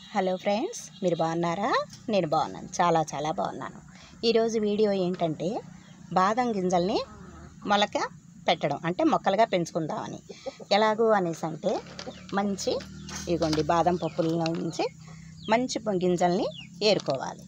hello friends మీరు బాగున్నారా నేను బాగున్నాను చాలా చాలా బాగున్నాను ఈరోజు వీడియో ఏంటంటే బాదం గింజల్ని మొలక పెట్టడం అంటే మొక్కలుగా పెంచుకుందామని ఎలాగో అనేసి అంటే మంచి ఇదిగోండి బాదం పప్పుల నుంచి మంచి గింజల్ని ఏరుకోవాలి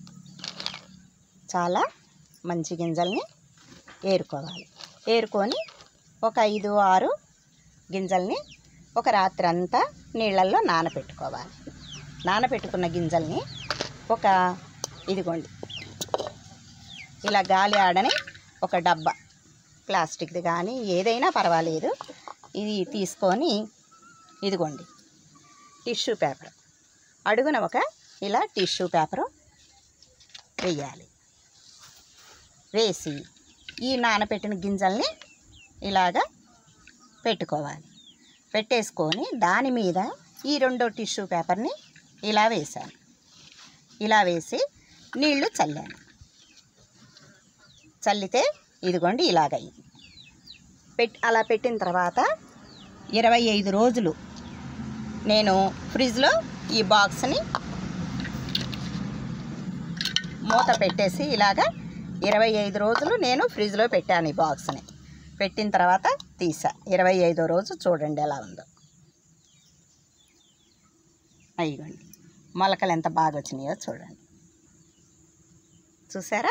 చాలా మంచి గింజల్ని ఏరుకోవాలి ఏరుకొని ఒక ఐదు ఆరు గింజల్ని ఒక రాత్రి అంతా నీళ్ళల్లో నానబెట్టుకోవాలి నానబెట్టుకున్న గింజల్ని ఒక ఇదిగోండి ఇలా గాలి ఆడని ఒక డబ్బా ప్లాస్టిక్ది కానీ ఏదైనా పర్వాలేదు ఇది తీసుకొని ఇదిగోండి టిష్యూ పేపర్ అడుగున ఒక ఇలా టిష్యూ పేపరు వేయాలి వేసి ఈ నానబెట్టిన గింజల్ని ఇలాగా పెట్టుకోవాలి పెట్టేసుకొని దాని మీద ఈ రెండో టిష్యూ పేపర్ని ఇలా వేసాను ఇలా వేసి నీళ్లు చల్లాను చల్లితే ఇదిగోండి ఇలాగయ్యింది పెట్ అలా పెట్టిన తర్వాత ఇరవై ఐదు రోజులు నేను ఫ్రిడ్జ్లో ఈ బాక్స్ని మూత పెట్టేసి ఇలాగా ఇరవై ఐదు రోజులు నేను ఫ్రిడ్జ్లో పెట్టాను ఈ బాక్స్ని పెట్టిన తర్వాత తీసా ఇరవై ఐదో రోజు చూడండి ఎలా ఉందో అయ్యండి మొలకలు ఎంత బాగా వచ్చినాయో చూడండి చూసారా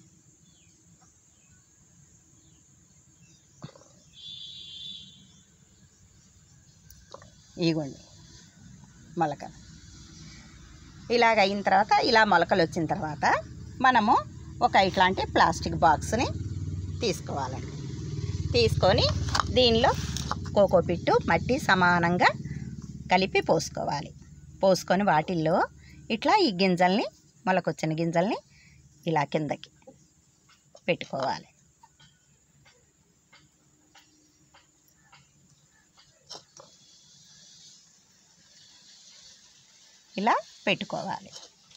ఇగోండి మొలకలు ఇలాగ అయిన తర్వాత ఇలా మొలకలు వచ్చిన తర్వాత మనము ఒక ఇట్లాంటి ప్లాస్టిక్ బాక్స్ని తీసుకోవాలండి తీసుకొని దీనిలో కోకోపిట్టు మట్టి సమానంగా కలిపి పోసుకోవాలి పోసుకొని వాటిల్లో ఇట్లా ఈ గింజల్ని మొలకొచ్చిన గింజల్ని ఇలా కిందకి పెట్టుకోవాలి ఇలా పెట్టుకోవాలి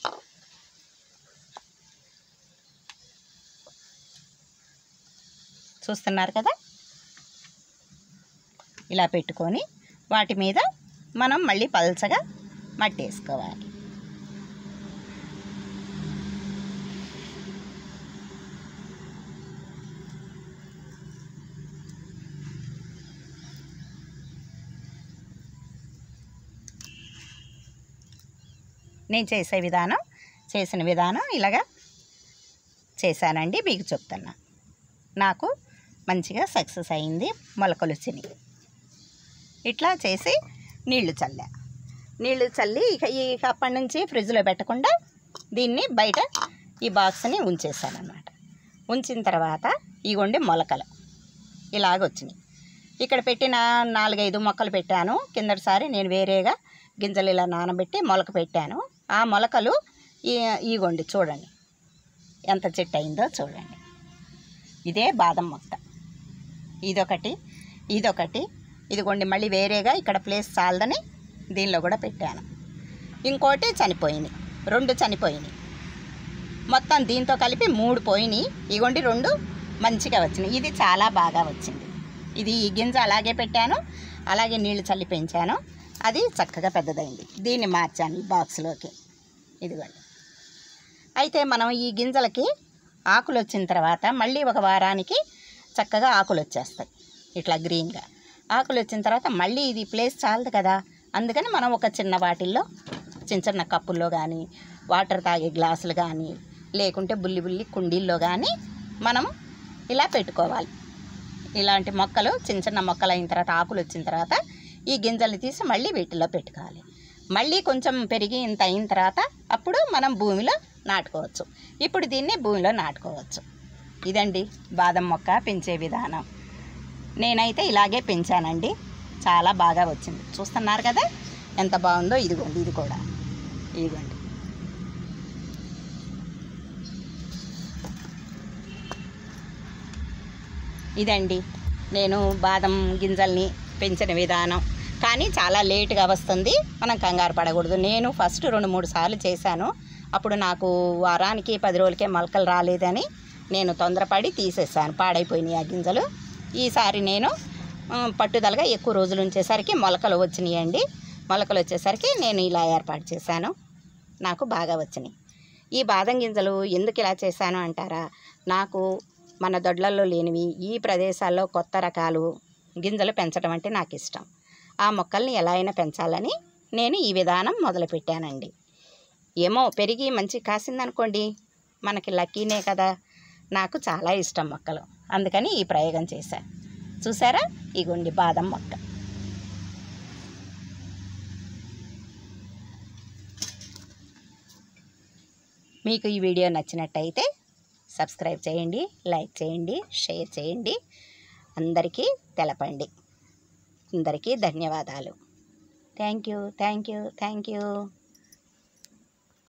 చూస్తున్నారు కదా ఇలా పెట్టుకొని వాటి మీద మనం మళ్ళీ పల్చగా మట్టి వేసుకోవాలి నేను చేసే విధానం చేసిన విధానం ఇలాగా చేశానండి మీకు చెప్తున్నా నాకు మంచిగా సక్సెస్ అయింది మొలకలు వచ్చినాయి ఇట్లా చేసి నీళ్లు చల్లా నీళ్లు చల్లి ఇక ఈ అప్పటి నుంచి ఫ్రిడ్జ్లో పెట్టకుండా దీన్ని బయట ఈ బాక్స్ని ఉంచేసానమాట ఉంచిన తర్వాత ఇగోండి మొలకలు ఇలాగ వచ్చినాయి ఇక్కడ పెట్టిన నాలుగైదు మొక్కలు పెట్టాను కిందటిసారి నేను వేరేగా గింజలు ఇలా నానబెట్టి మొలక పెట్టాను ఆ మొలకలు ఈ ఇగోండి చూడండి ఎంత చెట్టు అయిందో చూడండి ఇదే బాదం మొక్క ఇదొకటి ఇదొకటి ఇదిగోండి మళ్ళీ వేరేగా ఇక్కడ ప్లేస్ చాలదని దీనిలో కూడా పెట్టాను ఇంకోటి చనిపోయినాయి రెండు చనిపోయినాయి మొత్తం దీంతో కలిపి మూడు పోయినాయి ఇగోండి రెండు మంచిగా వచ్చినాయి ఇది చాలా బాగా వచ్చింది ఇది ఈ గింజ అలాగే పెట్టాను అలాగే నీళ్లు చల్లి పెంచాను అది చక్కగా పెద్దదైంది దీన్ని మార్చాను ఈ బాక్స్లోకి ఇదిగోండి అయితే మనం ఈ గింజలకి ఆకులు వచ్చిన తర్వాత మళ్ళీ ఒక వారానికి చక్కగా ఆకులు వచ్చేస్తాయి ఇట్లా గ్రీన్గా ఆకులు వచ్చిన తర్వాత మళ్ళీ ఇది ప్లేస్ చాలదు కదా అందుకని మనం ఒక చిన్న వాటిల్లో చిన్న చిన్న కప్పుల్లో కానీ వాటర్ తాగే గ్లాసులు కానీ లేకుంటే బుల్లి బుల్లి కుండీల్లో కానీ మనం ఇలా పెట్టుకోవాలి ఇలాంటి మొక్కలు చిన్న చిన్న మొక్కలు అయిన తర్వాత ఆకులు వచ్చిన తర్వాత ఈ గింజలు తీసి మళ్ళీ వీటిలో పెట్టుకోవాలి మళ్ళీ కొంచెం పెరిగి ఇంత అయిన తర్వాత అప్పుడు మనం భూమిలో నాటుకోవచ్చు ఇప్పుడు దీన్ని భూమిలో నాటుకోవచ్చు ఇదండి బాదం మొక్క పెంచే విధానం నేనైతే ఇలాగే పెంచానండి చాలా బాగా వచ్చింది చూస్తున్నారు కదా ఎంత బాగుందో ఇదిగోండి ఇది కూడా ఇదిగోండి ఇదండి నేను బాదం గింజల్ని పెంచిన విధానం కానీ చాలా లేటుగా వస్తుంది మనం కంగారు పడకూడదు నేను ఫస్ట్ రెండు మూడు సార్లు చేశాను అప్పుడు నాకు వారానికి పది రోజులకే మొలకలు రాలేదని నేను తొందరపడి తీసేసాను పాడైపోయినాయి ఆ గింజలు ఈసారి నేను ఆ, పట్టుదలగా ఎక్కువ రోజులు ఉంచేసరికి మొలకలు వచ్చినాయండి మొలకలు వచ్చేసరికి నేను ఇలా ఏర్పాటు చేశాను నాకు బాగా వచ్చినాయి ఈ బాదం గింజలు ఎందుకు ఇలా చేశాను అంటారా నాకు మన దొడ్లలో లేనివి ఈ ప్రదేశాల్లో కొత్త రకాలు గింజలు పెంచడం అంటే నాకు ఇష్టం ఆ మొక్కల్ని ఎలా అయినా పెంచాలని నేను ఈ విధానం మొదలుపెట్టానండి ఏమో పెరిగి మంచి కాసిందనుకోండి మనకి లక్కీనే కదా నాకు చాలా ఇష్టం మొక్కలు అందుకని ఈ ప్రయోగం చేశాను చూసారా ఇగోండి బాదం మొక్క మీకు ఈ వీడియో నచ్చినట్టయితే సబ్స్క్రైబ్ చేయండి లైక్ చేయండి షేర్ చేయండి అందరికీ తెలపండి అందరికీ ధన్యవాదాలు thank you thank you thank you